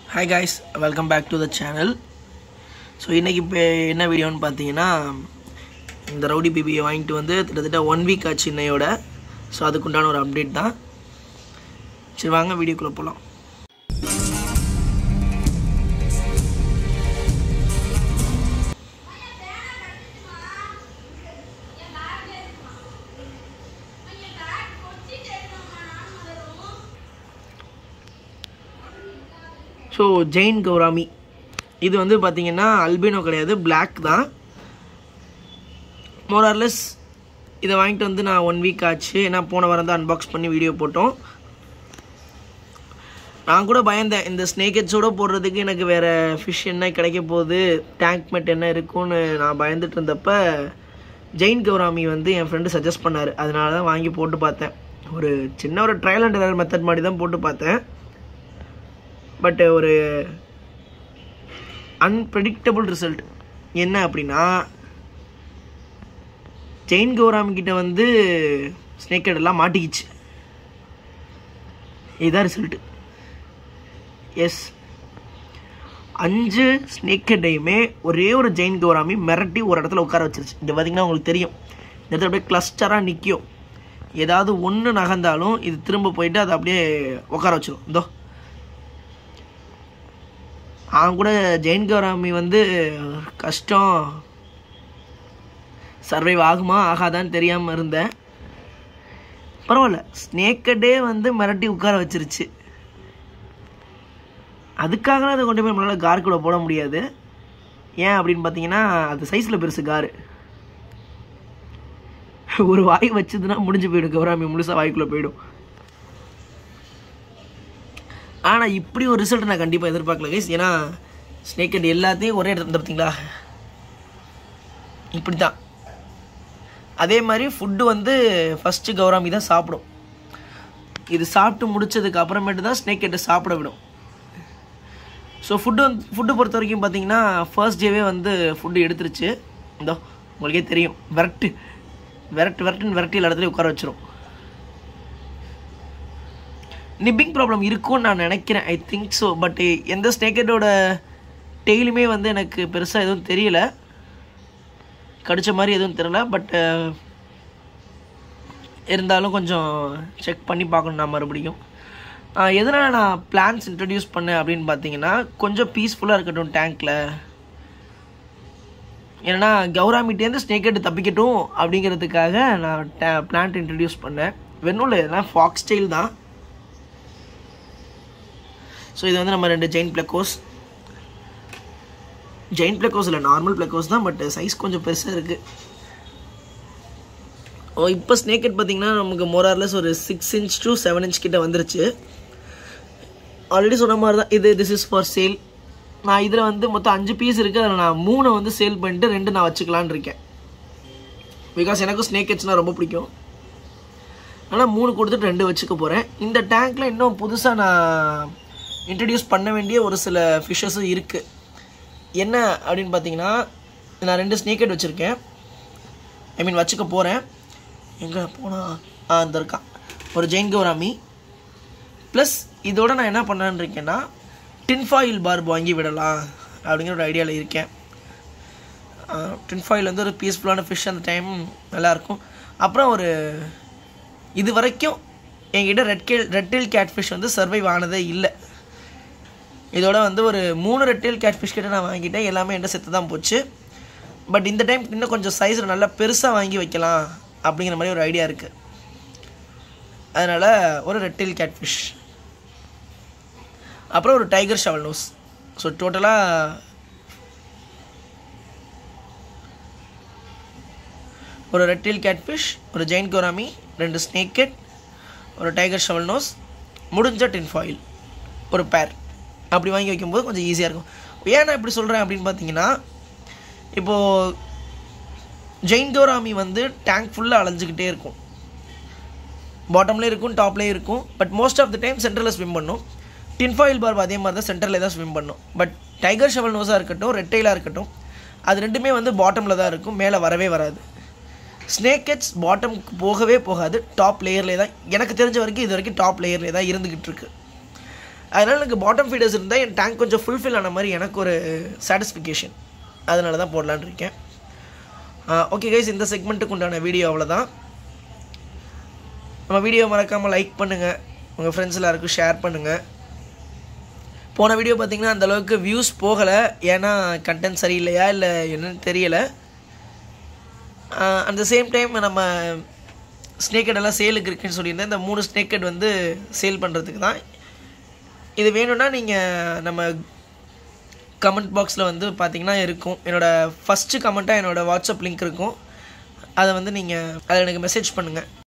hi guys welcome back to the channel so இன்றைக்கி இப்போ என்ன வீடியோன்னு பார்த்தீங்கன்னா இந்த ரவுடி பிபியை வாங்கிட்டு வந்து கிட்டத்தட்ட ஒன் வீக் ஆச்சு இன்னையோட ஸோ அதுக்குண்டான ஒரு அப்டேட் தான் சரி வாங்க வீடியோக்குள்ளே போகலாம் ஸோ ஜெயின் கௌராமி இது வந்து பார்த்தீங்கன்னா அல்பினோ கிடையாது Black தான் மோரார்லெஸ் இதை வாங்கிட்டு வந்து நான் ஒன் வீக் ஆச்சு ஏன்னா போன வாரம் தான் அன்பாக்ஸ் பண்ணி வீடியோ போட்டோம் நான் கூட பயந்தேன் இந்த ஸ்னேக்கெட்ஸோட போடுறதுக்கு எனக்கு வேறு ஃபிஷ் என்ன கிடைக்க போகுது டேங்க் மெட் என்ன இருக்கும்னு நான் பயந்துட்டு இருந்தப்ப ஜெயின் கௌராமி வந்து என் ஃப்ரெண்டு சஜஸ்ட் பண்ணார் அதனால தான் வாங்கி போட்டு பார்த்தேன் ஒரு சின்ன ஒரு ட்ரையல் அண்ட் எரர் மெத்தட் மாதிரி தான் போட்டு பார்த்தேன் பட் ஒரு அன்பிரடிக்டபுள் ரிசல்ட் என்ன அப்படின்னா ஜெயின் கௌராமி கிட்ட வந்து ஸ்னேக் எல்லாம் மாட்டிக்கிச்சு இதுதான் ரிசல்ட்டு எஸ் அஞ்சு ஸ்னேக் ஹெட்டையுமே ஒரே ஒரு ஜெயின் கௌராமி மிரட்டி ஒரு இடத்துல உட்கார வச்சிருச்சு இங்கே பார்த்தீங்கன்னா உங்களுக்கு தெரியும் இந்த இடத்துல அப்படியே கிளஸ்டராக நிற்கும் ஏதாவது ஒன்று நகர்ந்தாலும் இது திரும்ப போயிட்டு அதை அப்படியே உட்கார வச்சிரும் இதோ அவன் கூட ஜெயின் கௌராமி வந்து கஷ்டம் சர்வைவ் ஆகுமா ஆகாதான்னு தெரியாமல் இருந்தேன் பரவாயில்ல ஸ்னேக்கடே வந்து மிரட்டி உட்கார வச்சிருச்சு அதுக்காக அதை கொண்டு போய் நம்மளால் கார் கூட போட முடியாது ஏன் அப்படின்னு பார்த்தீங்கன்னா அது சைஸில் பெருசு காரு ஒரு வாய் வச்சதுன்னா முடிஞ்சு போயிடும் கௌராமி முழுசாக வாய்க்குள்ளே போயிடும் ஆனால் இப்படி ஒரு ரிசல்ட் நான் கண்டிப்பாக எதிர்பார்க்கல கைஸ் ஏன்னா ஸ்னேக் அண்ட் எல்லாத்தையும் ஒரே இடத்துல பார்த்தீங்களா இப்படி தான் அதே மாதிரி ஃபுட்டு வந்து ஃபஸ்ட்டு கௌராமி தான் சாப்பிடும் இது சாப்பிட்டு முடிச்சதுக்கு அப்புறமேட்டு தான் ஸ்னேக் ஹெட்டை சாப்பிட விடும் ஸோ ஃபுட்டு வந்து ஃபுட்டு பொறுத்த வரைக்கும் பார்த்தீங்கன்னா ஃபர்ஸ்ட் டேவே வந்து ஃபுட்டு எடுத்துருச்சு இந்தோ உங்களுக்கே தெரியும் விரட்டு விரட்டு விரட்டுன்னு விரட்டி எல்லா இடத்துலையும் உட்கார வச்சிரும் நிப்பிங் ப்ராப்ளம் இருக்கும்னு நான் நினைக்கிறேன் ஐ திங்க் ஸோ பட் எந்த ஸ்னேக்கெட்டோட டெய்லுமே வந்து எனக்கு பெருசாக எதுவும் தெரியல கடிச்ச மாதிரி எதுவும் தெரியல பட் இருந்தாலும் கொஞ்சம் செக் பண்ணி பார்க்கணும் நான் மறுபடியும் எதனால் நான் பிளான்ஸ் இன்ட்ரடியூஸ் பண்ணேன் அப்படின்னு பார்த்தீங்கன்னா கொஞ்சம் பீஸ்ஃபுல்லாக இருக்கட்டும் டேங்க்கில் ஏன்னா கௌராமிட்டேருந்து ஸ்னேக் ஹெட் தப்பிக்கட்டும் அப்படிங்கிறதுக்காக நான் டே பிளான்ட் இன்ட்ரடியூஸ் பண்ணேன் வெறும் இல்லை இதெல்லாம் ஃபாக்ஸ் ஸ்டைல் தான் ஸோ இது வந்து நம்ம ரெண்டு ஜெயின் பிளக்கோஸ் ஜெயின் பிளக்கோஸ் இல்லை நார்மல் பிளக்கோஸ் தான் பட் சைஸ் கொஞ்சம் பெருசாக இருக்குது ஓ இப்போ ஸ்னேக்கெட் பார்த்தீங்கன்னா நமக்கு மோரார்லெஸ் ஒரு six inch to seven inch கிட்ட வந்துருச்சு ஆல்ரெடி சொன்ன மாதிரி தான் இது திஸ் இஸ் ஃபார் சேல் நான் இதில் வந்து மொத்தம் அஞ்சு பீஸ் இருக்குது அதில் நான் மூணை வந்து சேல் பண்ணிட்டு ரெண்டு நான் வச்சுக்கலான்னு இருக்கேன் பிகாஸ் எனக்கும் ஸ்னேக்கெட்ஸ்னால் ரொம்ப பிடிக்கும் ஆனால் மூணு கொடுத்துட்டு ரெண்டு வச்சுக்க போகிறேன் இந்த டேங்க்கில் இன்னும் புதுசாக நான் இன்ட்ரடியூஸ் பண்ண வேண்டிய ஒரு சில ஃபிஷ்ஷஸும் இருக்குது என்ன அப்படின்னு பார்த்தீங்கன்னா நான் ரெண்டு ஸ்னேக்கெட் வச்சுருக்கேன் ஐ மீன் வச்சுக்க போகிறேன் எங்கே போனால் ஆ இந்த இருக்கான் ஒரு ஜெயின் கௌராமி ப்ளஸ் இதோட நான் என்ன பண்ணலான்னு இருக்கேன்னா டின்ஃபாயில் பார்ப் வாங்கி விடலாம் அப்படிங்கிற ஒரு ஐடியாவில் இருக்கேன் டின்ஃபாயில் வந்து ஒரு பீஸ்ஃபுல்லான ஃபிஷ் அந்த டைம் நல்லாயிருக்கும் அப்புறம் ஒரு இது வரைக்கும் என்கிட்ட ரெட் கே ரெட்டில் கேட்ஃபிஷ் வந்து சர்வைவ் ஆனதே இல்லை இதோட வந்து ஒரு மூணு ரெட்டில் கேட்ஃபிஷ் கிட்ட நான் வாங்கிட்டேன் எல்லாமே என்கிட்ட செத்து தான் போச்சு பட் இந்த டைம் இன்னும் கொஞ்சம் சைஸில் நல்லா பெருசாக வாங்கி வைக்கலாம் அப்படிங்கிற மாதிரி ஒரு ஐடியா இருக்குது அதனால் ஒரு ரெட்டில் கேட்ஃபிஷ் அப்புறம் ஒரு டைகர் ஷவல் நோஸ் ஸோ டோட்டலாக ஒரு ரெட்டில் கேட்ஃபிஷ் ஒரு ஜெயின் கோராமி ரெண்டு ஸ்னேக்கெட் ஒரு டைகர் ஷவல் நோஸ் முடிஞ்ச டின் ஃபாயில் ஒரு பேர் அப்படி வாங்கி வைக்கும்போது கொஞ்சம் ஈஸியாக இருக்கும் ஏன் நான் இப்படி சொல்கிறேன் அப்படின்னு பார்த்தீங்கன்னா இப்போது ஜெயின் கௌராமி வந்து டேங்க் ஃபுல்லாக அலைஞ்சிக்கிட்டே இருக்கும் பாட்டம்லேயும் இருக்கும் டாப்லேயும் இருக்கும் but most of the time சென்டரில் ஸ்விம் பண்ணும் டின்ஃபாயில் பார்ப் அதே மாதிரி தான் சென்டரில் தான் ஸ்விம் பண்ணும் பட் டைகர் ஷவல் நோஸாக இருக்கட்டும் ரெட்டைலாக இருக்கட்டும் அது ரெண்டுமே வந்து பாட்டமில் தான் இருக்கும் மேலே வரவே வராது ஸ்னேக்கெட்ஸ் பாட்டமுக்கு போகவே போகாது டாப் லேயர்லேயே தான் எனக்கு தெரிஞ்ச வரைக்கும் இது வரைக்கும் டாப் லேயர்லேயே தான் இருந்துக்கிட்டு இருக்கு அதனால் எனக்கு பாட்டம் ஃபீடர்ஸ் இருந்தால் என் டேங்க் கொஞ்சம் ஃபுல்ஃபில் ஆன மாதிரி எனக்கு ஒரு சாட்டிஸ்ஃபிகேஷன் அதனால தான் போடலான்னு இருக்கேன் ஓகே கைஸ் இந்த செக்மெண்ட்டுக்கு உண்டான வீடியோ அவ்வளோதான் நம்ம வீடியோ மறக்காமல் லைக் பண்ணுங்கள் உங்கள் ஃப்ரெண்ட்ஸ் எல்லாருக்கும் ஷேர் பண்ணுங்கள் போன வீடியோ பார்த்தீங்கன்னா அந்தளவுக்கு வியூஸ் போகலை ஏன்னா கண்டென்ட் சரியில்லையா இல்லை என்னன்னு தெரியலை அட் த சேம் டைம் நம்ம ஸ்னேக்கட் எல்லாம் சேலுக்கு இருக்குன்னு சொல்லியிருந்தேன் இந்த மூணு ஸ்னேக்கட் வந்து சேல் பண்ணுறதுக்கு தான் இது வேணும்னா நீங்கள் நம்ம கமெண்ட் பாக்ஸில் வந்து பார்த்தீங்கன்னா இருக்கும் என்னோடய ஃபஸ்ட்டு கமெண்ட்டாக என்னோடய வாட்ஸ்அப் லிங்க் இருக்கும் அதை வந்து நீங்கள் அதில் எனக்கு மெசேஜ் பண்ணுங்கள்